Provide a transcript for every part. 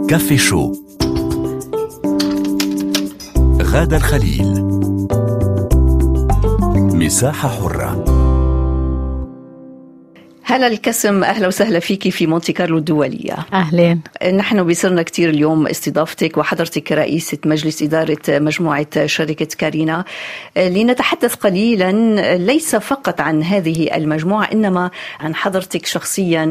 كافي شو غادة الخليل مساحة حرة هلا الكسم اهلا وسهلا فيكي في مونتي كارلو الدوليه اهلين نحن بيسرنا كثير اليوم استضافتك وحضرتك رئيسة مجلس إدارة مجموعة شركة كارينا لنتحدث قليلا ليس فقط عن هذه المجموعة إنما عن حضرتك شخصيا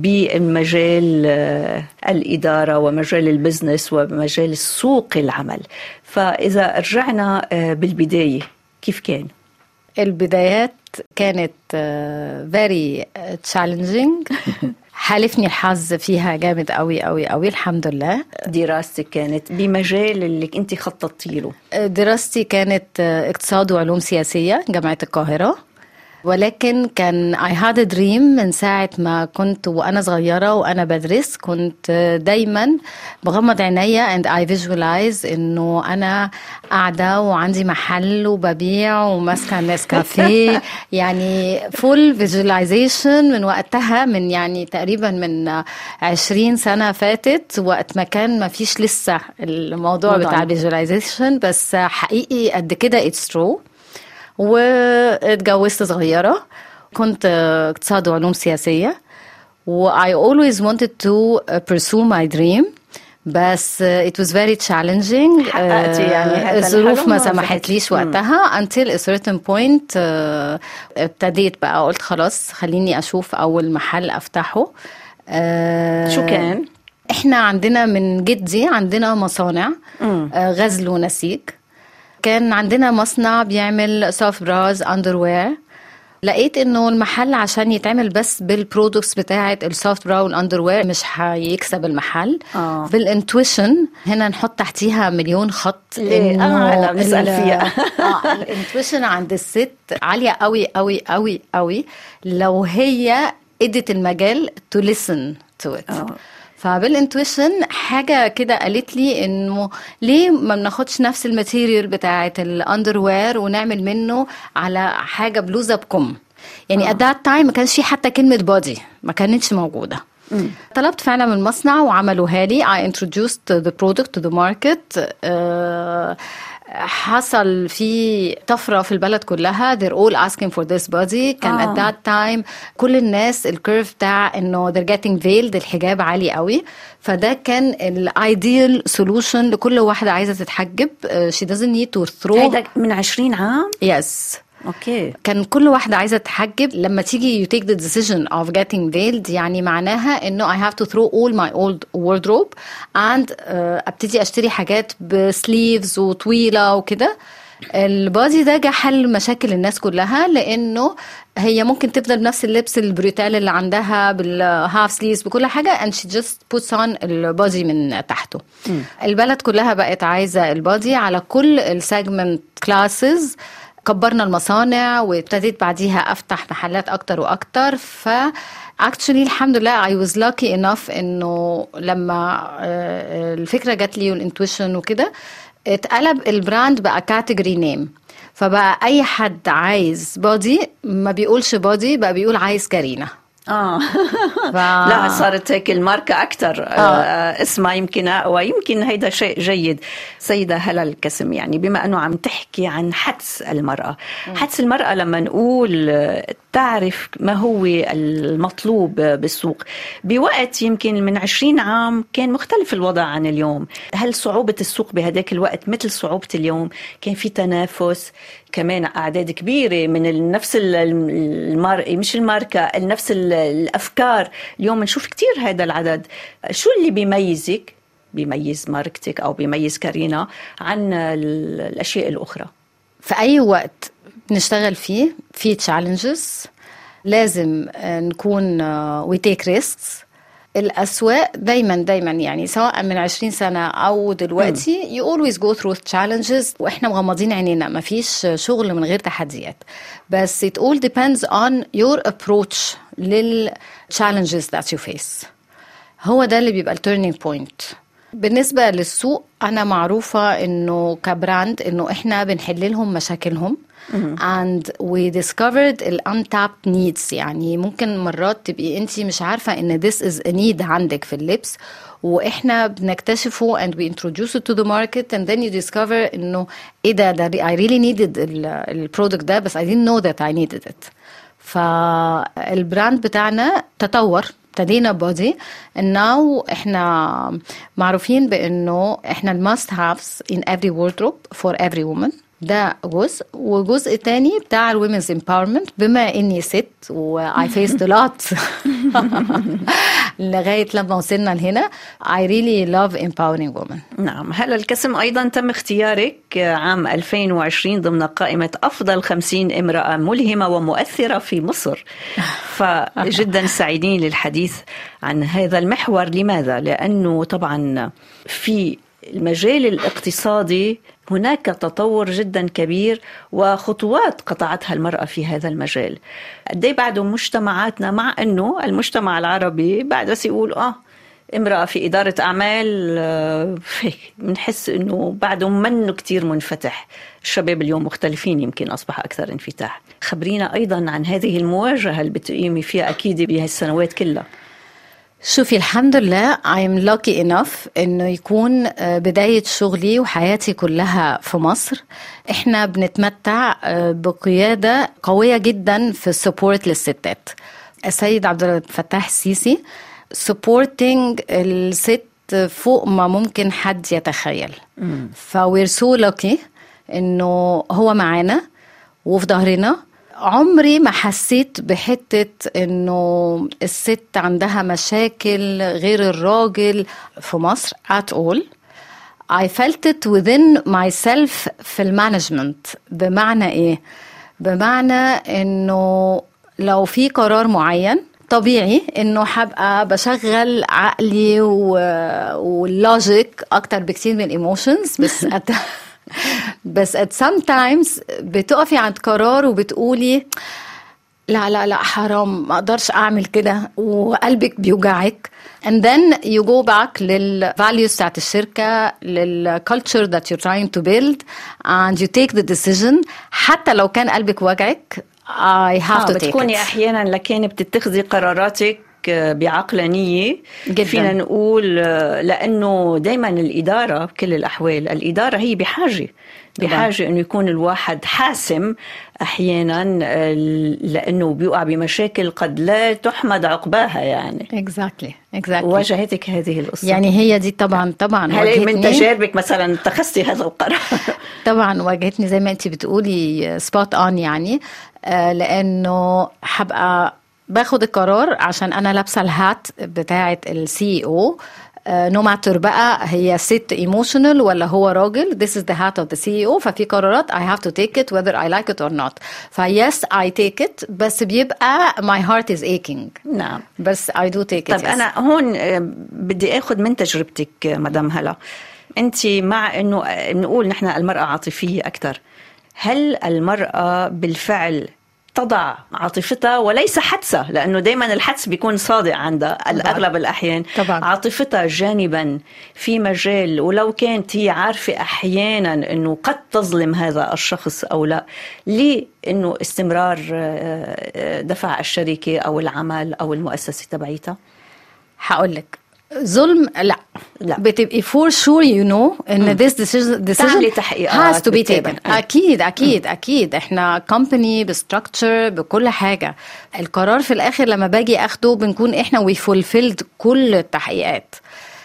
بمجال الإدارة ومجال البزنس ومجال سوق العمل فإذا رجعنا بالبداية كيف كان؟ البدايات كانت فيري تشالنجينج حالفني الحظ فيها جامد قوي قوي قوي الحمد لله دراستك كانت بمجال اللي انت خططتي له دراستي كانت اقتصاد وعلوم سياسيه جامعه القاهره ولكن كان I had a dream من ساعة ما كنت وأنا صغيرة وأنا بدرس كنت دايما بغمض عينيا and I visualize إنه أنا قاعدة وعندي محل وببيع وماسكة نسكافيه يعني full visualization من وقتها من يعني تقريبا من 20 سنة فاتت وقت ما كان ما فيش لسه الموضوع بتاع الفيجواليزيشن بس حقيقي قد كده it's true واتجوزت صغيرة كنت اقتصاد وعلوم سياسية و I always wanted to pursue my dream بس it was very challenging حققتي يعني هذا الظروف ما سمحتليش وقتها until a certain point ابتديت بقى قلت خلاص خليني اشوف اول محل افتحه شو كان؟ احنا عندنا من جدي عندنا مصانع غزل ونسيج كان عندنا مصنع بيعمل سوفت براز اندر وير لقيت انه المحل عشان يتعمل بس بالبرودكتس بتاعه السوفت برا والاندر وير مش هيكسب المحل آه. بالانتويشن هنا نحط تحتيها مليون خط ليه؟ اه لا بنسال فيها اه الانتويشن عند الست عاليه قوي قوي قوي قوي لو هي ادت المجال تو listen to it آه. فبالانتويشن حاجه كده قالت لي انه ليه ما بناخدش نفس الماتيريال بتاعه الاندر وير ونعمل منه على حاجه بلوزه بكم يعني ات ذات تايم ما كانش في حتى كلمه بودي ما كانتش موجوده مم. طلبت فعلا من المصنع وعملوها لي I introduced the product to the market uh, حصل في طفره في البلد كلها they're all asking for this body كان آه. at that time كل الناس الكيرف بتاع انه they're getting veiled الحجاب عالي قوي فده كان الايديال سولوشن لكل واحده عايزه تتحجب uh, she doesn't need to throw هيدا من 20 عام yes اوكي كان كل واحدة عايزة تحجب لما تيجي you take the decision of getting veiled يعني معناها انه I have to throw all my old wardrobe and uh, ابتدي اشتري حاجات بسليفز وطويلة وكده البادي ده جه حل مشاكل الناس كلها لانه هي ممكن تفضل بنفس اللبس البروتال اللي عندها بالهاف سليفز بكل حاجه and she just puts on البادي من تحته البلد كلها بقت عايزه البادي على كل السيجمنت كلاسز كبرنا المصانع وابتديت بعديها افتح محلات اكتر واكتر ف actually الحمد لله I was lucky enough انه لما آه، الفكره جات لي والانتويشن وكده اتقلب البراند بقى كاتيجوري نيم فبقى اي حد عايز بودي ما بيقولش بودي بقى بيقول عايز كارينا اه ف... لا صارت هيك الماركة أكثر آه. آه اسمها يمكن ويمكن هيدا شيء جيد سيدة هلا الكسم يعني بما أنه عم تحكي عن حدس المرأة حدس المرأة لما نقول آه، تعرف ما هو المطلوب بالسوق بوقت يمكن من 20 عام كان مختلف الوضع عن اليوم هل صعوبة السوق بهداك الوقت مثل صعوبة اليوم كان في تنافس كمان أعداد كبيرة من ال- نفس ال- المار... مش الماركة نفس ال- الأفكار اليوم نشوف كتير هذا العدد شو اللي بيميزك بيميز ماركتك أو بيميز كارينا عن ال- الأشياء الأخرى في اي وقت نشتغل فيه في تشالنجز لازم آه، نكون وي تيك ريسكس الاسواق دايما دايما يعني سواء من 20 سنه او دلوقتي يو اولويز جو ثرو تشالنجز واحنا مغمضين عينينا ما فيش شغل من غير تحديات بس it all depends on your approach لل challenges that you face هو ده اللي بيبقى التيرنينج بوينت بالنسبة للسوق أنا معروفة إنه كبراند إنه إحنا بنحل لهم مشاكلهم and we discovered ال untapped needs يعني ممكن مرات تبقي انت مش عارفه ان this is a need عندك في اللبس واحنا بنكتشفه and we introduce it to the market and then you discover انه ايه ده ده I really needed البرودكت ده بس I didn't know that I needed it فالبراند بتاعنا تطور ابتدينا بودي now احنا معروفين بانه احنا الماست هافز in every wardrobe for every woman ده جزء وجزء تاني بتاع الومنز امباورمنت بما اني ست واي فيست لوت لغايه لما وصلنا لهنا I really love empowering women نعم هلا الكسم ايضا تم اختيارك عام 2020 ضمن قائمه افضل 50 امراه ملهمه ومؤثره في مصر فجدا سعيدين للحديث عن هذا المحور لماذا لانه طبعا في المجال الاقتصادي هناك تطور جدا كبير وخطوات قطعتها المرأة في هذا المجال قد بعده مجتمعاتنا مع أنه المجتمع العربي بعد بس يقول آه امرأة في إدارة أعمال بنحس أنه بعده منه كتير منفتح الشباب اليوم مختلفين يمكن أصبح أكثر انفتاح خبرينا أيضا عن هذه المواجهة اللي بتقيمي فيها أكيد بهالسنوات كلها شوفي الحمد لله I'm lucky enough انه يكون بداية شغلي وحياتي كلها في مصر احنا بنتمتع بقيادة قوية جدا في السبورت للستات السيد عبد الفتاح السيسي supporting الست فوق ما ممكن حد يتخيل فوير سو lucky انه هو معانا وفي ظهرنا عمري ما حسيت بحتة انه الست عندها مشاكل غير الراجل في مصر at all I felt it within myself في المانجمنت بمعنى ايه بمعنى انه لو في قرار معين طبيعي انه هبقى بشغل عقلي واللوجيك اكتر بكتير من الايموشنز بس بس at sometimes بتقفي عند قرار وبتقولي لا لا لا حرام ما اقدرش اعمل كده وقلبك بيوجعك and then you go back للvalues بتاعت الشركة للculture that you're trying to build and you take the decision حتى لو كان قلبك وجعك I have آه to take بتكوني it احيانا لكن بتتخذي قراراتك بعقلانية جداً. فينا نقول لأنه دايما الإدارة بكل الأحوال الإدارة هي بحاجة بحاجة أنه يكون الواحد حاسم أحيانا لأنه بيقع بمشاكل قد لا تحمد عقباها يعني exactly exactly واجهتك هذه القصة يعني هي دي طبعا طبعا هل من واجهتني. تجاربك مثلا اتخذتي هذا القرار طبعا واجهتني زي ما انت بتقولي سبوت اون يعني آه، لانه هبقى باخد القرار عشان انا لابسه الهات بتاعه السي او نو ماتر بقى هي ست ايموشنال ولا هو راجل this is the hat of the CEO ففي قرارات I have to take it whether I like it or not فيس I take it بس بيبقى my heart is aching نعم بس I do take it طيب yes. انا هون آه، بدي اخذ من تجربتك آه، مدام هلا انت مع انه آه، بنقول نحن المراه عاطفيه اكثر هل المراه بالفعل تضع عاطفتها وليس حدسها لانه دائما الحدس بيكون صادق عندها الاغلب الاحيان طبعاً. عاطفتها جانبا في مجال ولو كانت هي عارفه احيانا انه قد تظلم هذا الشخص او لا ليه انه استمرار آه، آه، دفع الشركه او العمل او المؤسسه تبعيتها هقول لك ظلم لا لا. بتبقي فور شور يو نو ان this decision تعملي decision تحقيقات has to be بالتالي. taken اكيد اكيد اكيد احنا كومباني بستراكشر بكل حاجه القرار في الاخر لما باجي اخده بنكون احنا وي فولفيلد كل التحقيقات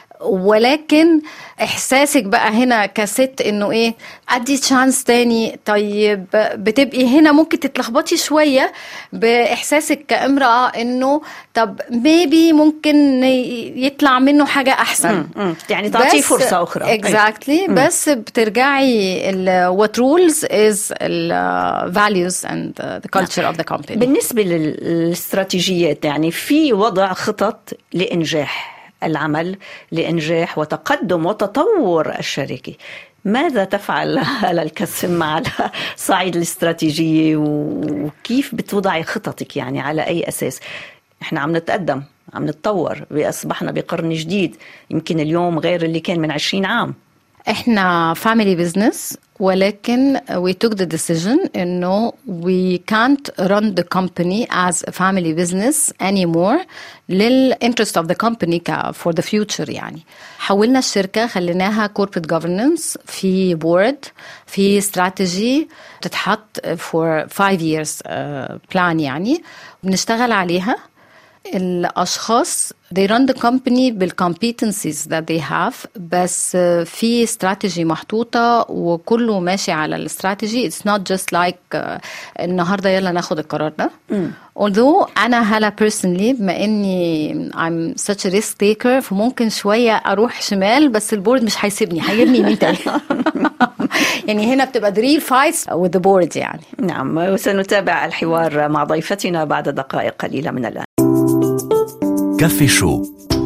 ولكن احساسك بقى هنا كست انه ايه ادي تشانس تاني طيب بتبقي هنا ممكن تتلخبطي شويه باحساسك كامراه انه طب ميبي ممكن يطلع منه حاجه احسن مم. يعني تعطيه فرصة أخرى. أي. اكزاكتلي exactly. بس بترجعي what rules is ال values and the culture of the company بالنسبة للاستراتيجيات يعني في وضع خطط لإنجاح العمل لإنجاح وتقدم وتطور الشركة ماذا تفعل على الكسم مع الصعيد الاستراتيجية وكيف بتوضعي خططك يعني على أي أساس احنا عم نتقدم عم نتطور أصبحنا بقرن جديد يمكن اليوم غير اللي كان من عشرين عام احنا family business ولكن we took the decision انه we can't run the company as a family business anymore للinterest of the company ك- for the future يعني حولنا الشركة خليناها corporate governance في board في strategy تتحط for five years uh, plan يعني بنشتغل عليها الاشخاص they run the company بالcompetencies that they have بس في استراتيجي محطوطه وكله ماشي على الاستراتيجي it's not just like uh, النهارده يلا ناخد القرار ده although انا هلا personally بما اني I'm such a risk taker فممكن شويه اروح شمال بس البورد مش هيسيبني هيجيبني يمين تاني يعني هنا بتبقى the real fights with the board يعني نعم وسنتابع الحوار مع ضيفتنا بعد دقائق قليلة من الآن كافي شو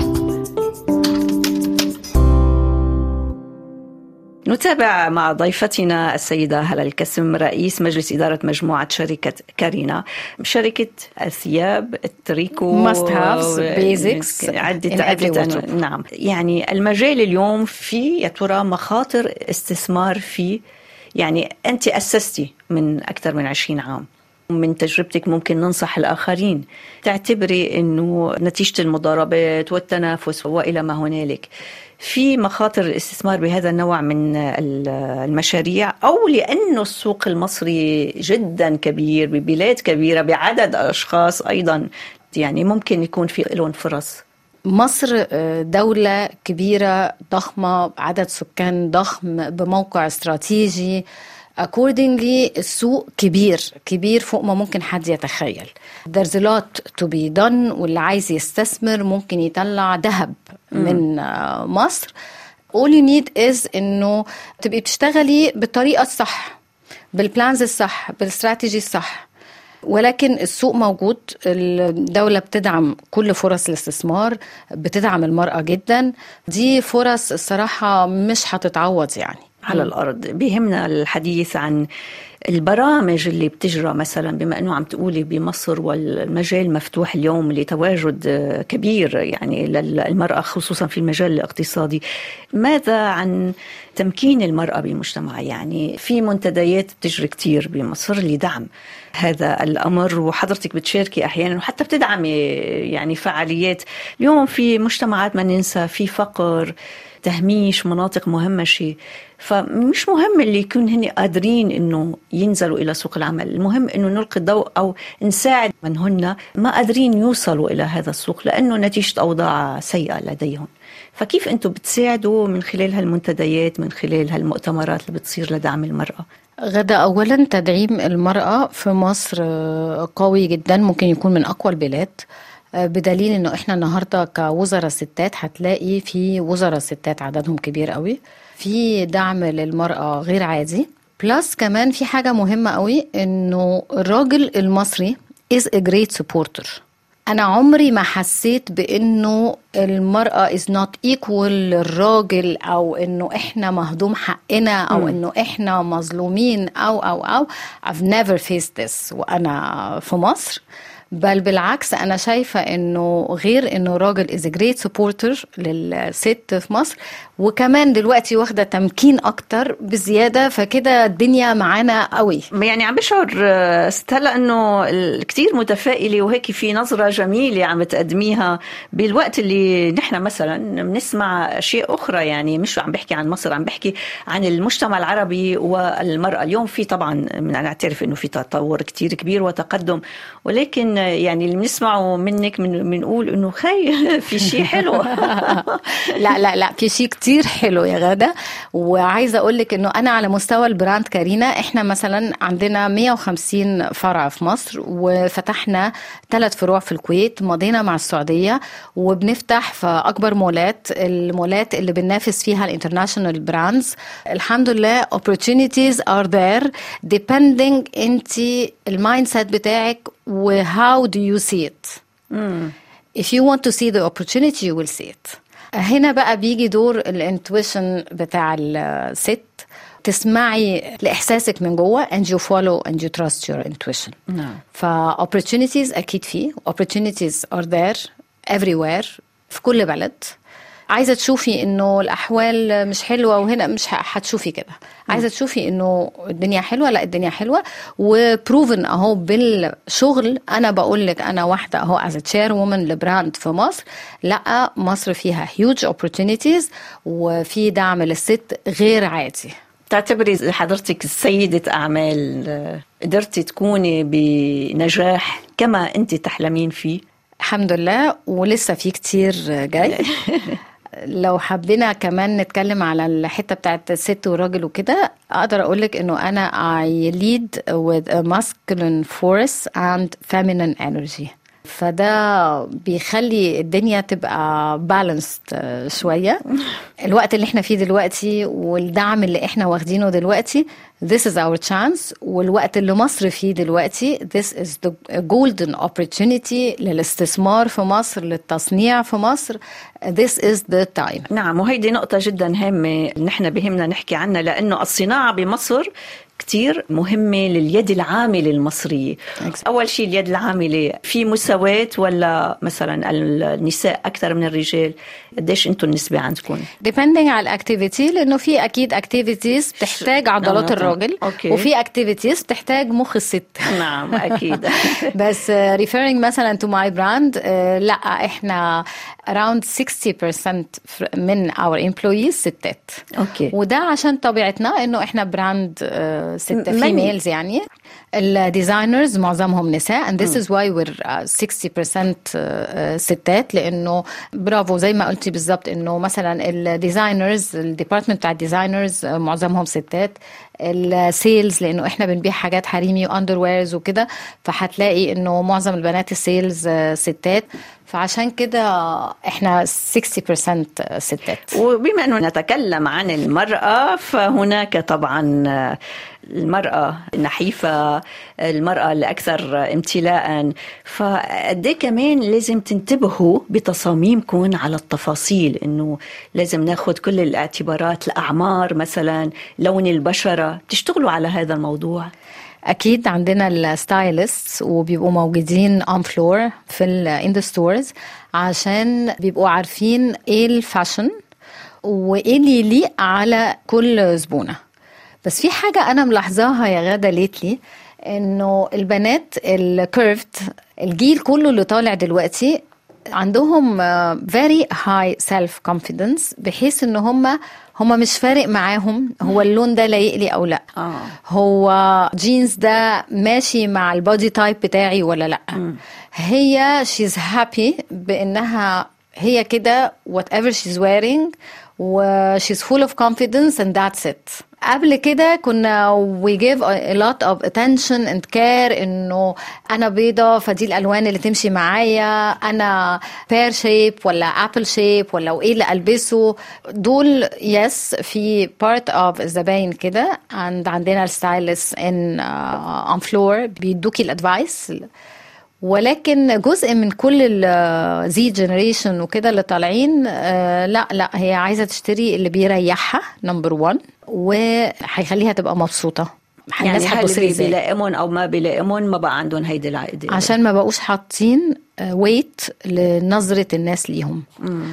نتابع مع ضيفتنا السيدة هلا الكسم رئيس مجلس إدارة مجموعة شركة كارينا شركة الثياب التريكو Must haves, basics عدة in every عدة wardrobe. نعم يعني المجال اليوم في يا ترى مخاطر استثمار فيه يعني أنت أسستي من أكثر من 20 عام من تجربتك ممكن ننصح الآخرين تعتبري أنه نتيجة المضاربات والتنافس وإلى ما هنالك في مخاطر الاستثمار بهذا النوع من ال- المشاريع أو لأنه السوق المصري جدا كبير ببلاد كبيرة بعدد أشخاص أيضا يعني ممكن يكون في لهم فرص مصر آه، دولة كبيرة ضخمة عدد سكان ضخم بموقع استراتيجي accordingly السوق كبير كبير فوق ما ممكن حد يتخيل there's a lot to be done واللي عايز يستثمر ممكن يطلع ذهب من آه، مصر all you need is انه تبقي بتشتغلي بالطريقة الصح بالبلانز الصح بالاستراتيجي الصح ولكن السوق موجود الدولة بتدعم كل فرص الاستثمار بتدعم المرأة جدا دي فرص الصراحة مش هتتعوض يعني على الارض بيهمنا الحديث عن البرامج اللي بتجرى مثلا بما انه عم تقولي بمصر والمجال مفتوح اليوم لتواجد كبير يعني للمراه خصوصا في المجال الاقتصادي ماذا عن تمكين المراه بالمجتمع يعني في منتديات بتجري كتير بمصر لدعم هذا الامر وحضرتك بتشاركي احيانا وحتى بتدعمي يعني فعاليات اليوم في مجتمعات ما ننسى في فقر تهميش مناطق مهمشة فمش مهم اللي يكون هن قادرين انه ينزلوا الى سوق العمل المهم انه نلقي الضوء او نساعد من هن ما قادرين يوصلوا الى هذا السوق لانه نتيجة اوضاع سيئة لديهم فكيف انتم بتساعدوا من خلال هالمنتديات من خلال هالمؤتمرات اللي بتصير لدعم المرأة غدا اولا تدعيم المراه في مصر آه، قوي جدا ممكن يكون من اقوى البلاد آه، بدليل انه احنا النهارده كوزراء ستات هتلاقي في وزراء ستات عددهم كبير قوي في دعم للمراه غير عادي بلس كمان في حاجه مهمه قوي انه الراجل المصري is a great supporter أنا عمري ما حسيت بإنه المرأة is not equal للراجل أو إنه إحنا مهضوم حقنا أو إنه إحنا مظلومين أو أو أو I've never faced this وأنا في مصر بل بالعكس أنا شايفة إنه غير إنه راجل is a great supporter للست في مصر وكمان دلوقتي واخدة تمكين أكتر بزيادة فكده الدنيا معانا قوي يعني عم بشعر آه، ست هلا انه كثير متفائله وهيك في نظره جميله عم تقدميها بالوقت اللي نحن مثلا بنسمع اشياء اخرى يعني مش عم بحكي عن مصر عم بحكي عن المجتمع العربي والمراه اليوم في طبعا بدنا نعترف انه في تطور كثير كبير وتقدم ولكن آه، يعني اللي بنسمعه منك من بنقول انه خي في شيء حلو لا لا لا في شيء كتير حلو يا غادة وعايزة أقول لك إنه أنا على مستوى البراند كارينا إحنا مثلا عندنا 150 فرع في مصر وفتحنا ثلاث فروع في الكويت مضينا مع السعودية وبنفتح في أكبر مولات المولات اللي بننافس فيها الانترناشونال براندز الحمد لله opportunities are there depending انت المايند سيت بتاعك و how do you see it if you want to see the opportunity you will see it هنا بقى بيجي دور الانتويشن بتاع الست تسمعي لإحساسك من جوه and you follow and you trust your intuition نعم. ف opportunities أكيد في opportunities are there everywhere في كل بلد عايزه تشوفي انه الاحوال مش حلوه وهنا مش هتشوفي كده عايزه تشوفي انه الدنيا حلوه لا الدنيا حلوه وبروفن اهو بالشغل انا بقول لك انا واحده اهو از تشير وومن لبراند في مصر لا مصر فيها هيوج opportunities وفي دعم للست غير عادي تعتبري حضرتك سيدة أعمال قدرتي تكوني بنجاح كما أنت تحلمين فيه الحمد لله ولسه في كتير جاي لو حبينا كمان نتكلم على الحته بتاعت الست والراجل وكده اقدر اقول لك انه انا I lead with a masculine force and feminine energy فده بيخلي الدنيا تبقى بالانسد شويه الوقت اللي احنا فيه دلوقتي والدعم اللي احنا واخدينه دلوقتي this is our chance والوقت اللي مصر فيه دلوقتي this is the golden opportunity للاستثمار في مصر للتصنيع في مصر this is the time نعم وهيدي نقطة جدا هامة نحن بهمنا نحكي عنها لأنه الصناعة بمصر كتير مهمة لليد العاملة المصرية Exactly. أول شيء اليد العاملة في مساواة ولا مثلا النساء أكثر من الرجال قديش أنتم النسبة عندكم depending على الاكتيفيتي لانه في اكيد اكتيفيتيز بتحتاج عضلات نعم. الراجل أوكي. وفي اكتيفيتيز بتحتاج مخ الست نعم أكيد بس uh, referring مثلا to my brand uh, لا احنا around 60% من our employees ستات أوكي. وده عشان طبيعتنا انه احنا براند uh, ست من- فيميلز يعني الديزاينرز معظمهم نساء and this is why we're uh, 60% uh, ستات لانه برافو زي ما قلتي بالظبط انه مثلا الديزاينرز الديبارتمنت بتاع الديزاينرز معظمهم ستات السيلز لانه احنا بنبيع حاجات حريمي واندر ويرز وكده فهتلاقي انه معظم البنات السيلز آه، ستات فعشان كده احنا 60% ستات وبما أنه نتكلم عن المرأة فهناك طبعا المرأة النحيفة المرأة الأكثر امتلاء فقد إيه كمان لازم تنتبهوا بتصاميمكم على التفاصيل إنه لازم ناخد كل الاعتبارات الأعمار مثلا لون البشرة تشتغلوا على هذا الموضوع اكيد عندنا الستايلست وبيبقوا موجودين اون فلور في ان ذا ستورز عشان بيبقوا عارفين ايه الفاشن وايه اللي يليق على كل زبونه بس في حاجه انا ملاحظاها يا غاده ليتلي انه البنات الكيرفت الجيل كله اللي طالع دلوقتي عندهم آه، very high self confidence بحيث ان هم هم مش فارق معاهم هو اللون ده لايق لي او لا آه. هو جينز ده ماشي مع البودي تايب بتاعي ولا لا هي she's happy بانها هي كده whatever she's wearing و she's full of confidence and that's it قبل كده كنا we give a lot of attention and care انه انا بيضة فدي الالوان اللي تمشي معايا انا pear shape ولا apple shape ولا وايه اللي البسه دول يس في part of الزباين كده and عندنا الستايلست ان اون فلور بيدوكي الادفايس ولكن جزء من كل الزي جنريشن وكده اللي طالعين آه، لا لا هي عايزه تشتري اللي بيريحها نمبر 1 وهيخليها تبقى مبسوطه يعني الناس هل هتبص لي بي- ازاي بيلائمهم أو ما بيلائمهم ما بقى عندهم هيدي العقدة عشان ما بقوش حاطين ويت لنظرة الناس ليهم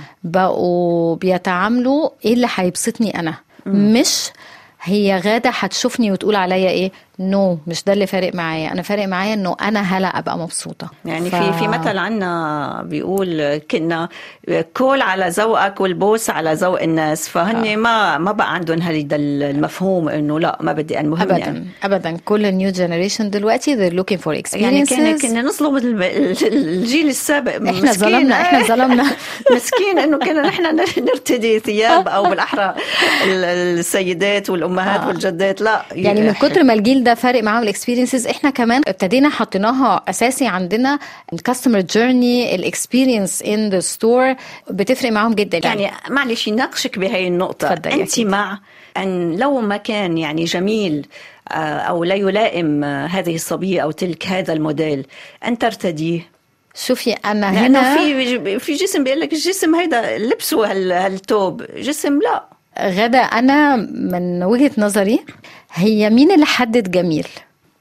بقوا بيتعاملوا ايه اللي هيبسطني انا مش هي غادة هتشوفني وتقول عليا ايه نو no, مش ده اللي فارق معايا انا فارق معايا انه انا هلا ابقى مبسوطة يعني في في مثل عنا بيقول كنا كول على ذوقك والبوس على ذوق الناس فهن ما ما بقى عندهم هذا المفهوم انه لا ما بدي المهم ابدا يعني ابدا كل النيو جنريشن دلوقتي they're looking for experiences يعني كنا كنا نظلم الب- الجيل السابق احنا مسكين. ظلمنا احنا ظلمنا مسكين انه كنا نحن نرتدي ثياب او بالاحرى ال- السيدات والامهات آه. والجدات لا يعني من كتر ما الجيل ده فارق معاهم الاكسبيرينسز احنا كمان ابتدينا حطيناها اساسي عندنا الكاستمر جيرني الاكسبيرينس ان ذا ستور بتفرق معاهم جدا يعني معلش ناقشك بهي النقطة تفضلي أنت أكيد. مع أن لو ما كان يعني جميل آه، أو لا يلائم آه، هذه الصبية أو تلك هذا الموديل أن ترتديه شوفي انا لأنه هنا في في جسم بيقول لك الجسم هيدا لبسه هال- هالتوب جسم لا غدا انا من وجهه نظري هي مين اللي حدد جميل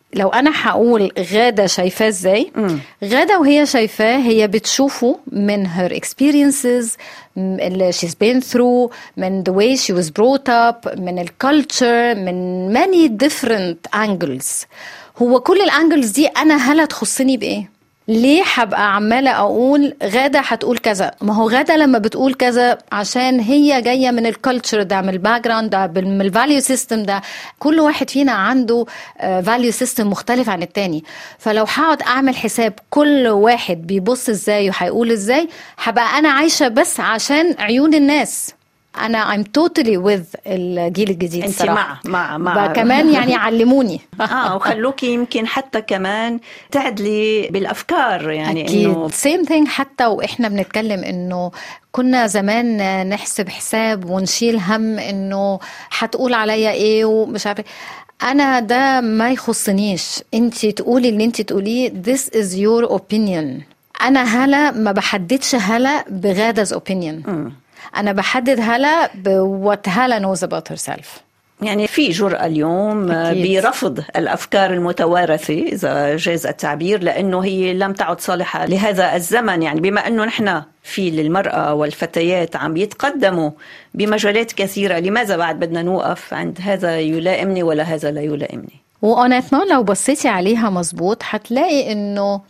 لو انا هقول غاده شايفاه ازاي غاده وهي شايفاه هي بتشوفه من her experiences م- اللي she's been through من the way she was brought up من الكالتشر من many different angles هو كل الانجلز دي انا هلا تخصني بايه ليه هبقى عمالة أقول غادة هتقول كذا ما هو غادة لما بتقول كذا عشان هي جاية من الكالتشر ده من الباك جراوند ده من الفاليو سيستم ده كل واحد فينا عنده فاليو سيستم مختلف عن التاني فلو هقعد أعمل حساب كل واحد بيبص ازاي وهيقول ازاي هبقى أنا عايشة بس عشان عيون الناس أنا I'm totally with الجيل الجديد انت صراحة. مع مع مع بقى كمان يعني علموني اه وخلوكي يمكن حتى كمان تعدلي بالافكار يعني اكيد انه سيم ثينج حتى واحنا بنتكلم انه كنا زمان نحسب حساب ونشيل هم انه هتقول عليا ايه ومش عارفه انا ده ما يخصنيش انت تقولي اللي انت تقوليه this is your opinion انا هلا ما بحددش هلا بغادة opinion انا بحدد هلا ب what هلا knows about herself يعني في جرأة اليوم أكيد. برفض الأفكار المتوارثة إذا جاز التعبير لأنه هي لم تعد صالحة لهذا الزمن يعني بما أنه نحن في للمرأة والفتيات عم يتقدموا بمجالات كثيرة لماذا بعد بدنا نوقف عند هذا يلائمني ولا هذا لا يلائمني وأونيتما لو بصيتي عليها مظبوط هتلاقي انه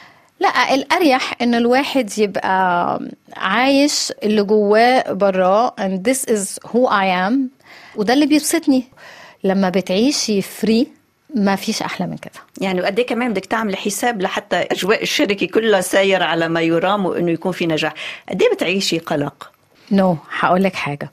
لا الاريح ان الواحد يبقى عايش اللي جواه براه and this is who I am وده اللي بيبسطني لما بتعيشي فري ما فيش احلى من كده يعني وقد إيه كمان بدك تعملي حساب لحتى أجواء الشركة كلها ساير على ما يرام وإنه يكون في نجاح قد إيه بتعيشي قلق نو no, هقول لك حاجه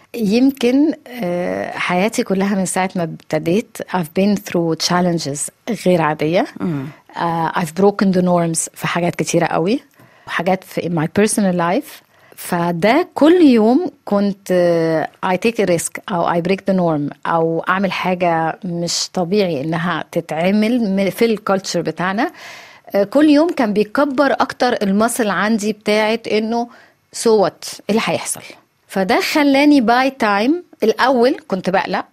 يمكن آه، حياتي كلها من ساعة ما ابتديت I've been through challenges غير عادية uh, I've broken the norms في حاجات كتيرة قوي وحاجات في in my personal life فده كل يوم كنت آه، I take a risk أو I break the norm أو أعمل حاجة مش طبيعي إنها تتعمل م- في الكالتشر بتاعنا آه، كل يوم كان بيكبر أكتر المسل عندي بتاعت إنه so what إيه اللي هيحصل فده خلاني باي تايم الاول كنت بقلق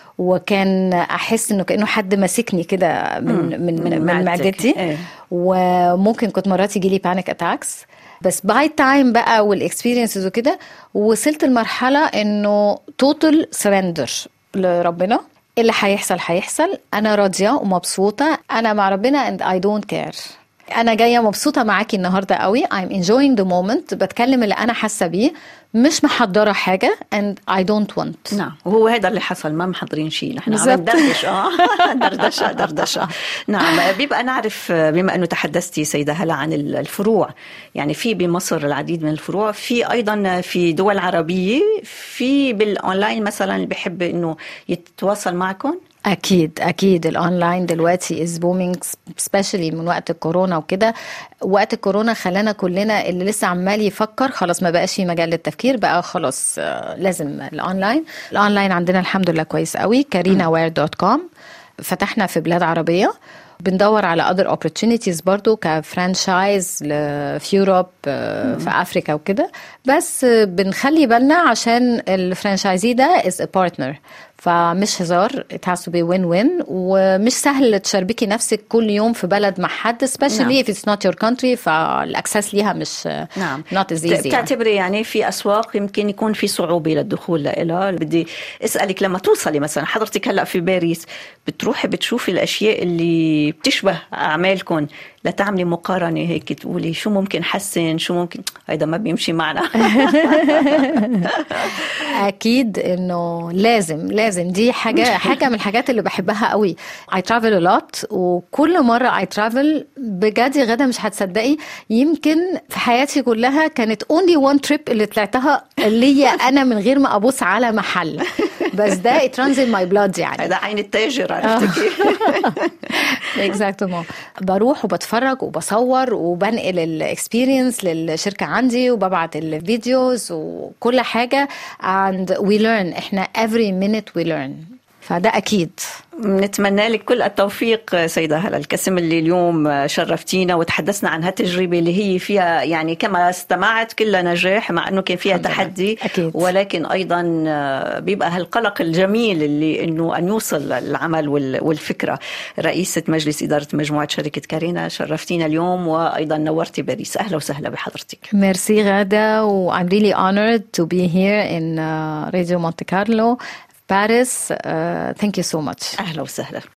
وكان احس انه كانه حد ماسكني كده من من من من, من معدتك. معدتي إيه. وممكن كنت مرات يجي لي بانيك اتاكس بس باي تايم بقى والاكسبيرينسز وكده وصلت لمرحله انه توتال سرندر لربنا اللي هيحصل هيحصل انا راضيه ومبسوطه انا مع ربنا and I don't care انا جايه مبسوطه معاكي النهارده قوي I'm enjoying the moment بتكلم اللي انا حاسه بيه مش محضره حاجه and I don't want نعم وهو هذا اللي حصل ما محضرين شيء نحن عم بالضبط. ندردش اه دردشه دردشه نعم بيبقى نعرف بما انه تحدثتي سيده هلا عن الفروع يعني في بمصر العديد من الفروع في ايضا في دول عربيه في بالاونلاين مثلا اللي بحب انه يتواصل معكم اكيد اكيد الاونلاين دلوقتي از بومينج سبيشالي من وقت الكورونا وكده وقت الكورونا خلانا كلنا اللي لسه عمال يفكر خلاص ما بقاش في مجال للتفكير بقى خلاص آه، لازم الاونلاين الاونلاين عندنا الحمد لله كويس قوي كارينا وير دوت كوم فتحنا في بلاد عربيه بندور على other opportunities برضو كفرانشايز في يوروب آه، في افريكا وكده بس آه، بنخلي بالنا عشان الفرانشايزي ده is a partner فمش هزار it has to be win-win ومش سهل تشاركي نفسك كل يوم في بلد مع حد especially نعم. if it's not your country فالاكسس ليها مش نعم not as easy يعني. بتعتبري يعني في اسواق يمكن يكون في صعوبه للدخول لها بدي اسالك لما توصلي مثلا حضرتك هلا في باريس بتروحي بتشوفي الاشياء اللي بتشبه اعمالكم لتعملي مقارنه هيك تقولي شو ممكن حسن شو ممكن هيدا ما بيمشي معنا اكيد انه لازم لازم دي حاجه حاجه من الحاجات اللي بحبها قوي I travel a lot وكل مره I travel بجد يا غدا مش هتصدقي يمكن في حياتي كلها كانت only one trip اللي طلعتها ليا انا من غير ما ابص على محل بس ده it runs in my blood يعني هذا عين التاجر عرفتي كيف اكزاكتومون بروح وبتفرج وبصور وبنقل الاكسبيرينس للشركه عندي وببعت الفيديوز وكل حاجه and we learn احنا every minute we learn فده اكيد نتمنى لك كل التوفيق سيدة هلا الكسم اللي اليوم شرفتينا وتحدثنا عن هالتجربة اللي هي فيها يعني كما استمعت كلها نجاح مع أنه كان فيها تحدي أكيد. ولكن أيضا بيبقى هالقلق الجميل اللي أنه أن يوصل العمل والفكرة رئيسة مجلس إدارة مجموعة شركة كارينا شرفتينا اليوم وأيضا نورتي باريس أهلا وسهلا بحضرتك ميرسي غادة و I'm really honored to be here in uh, Radio Monte Carlo Paris. Uh, thank you so much. أهلا وسهلا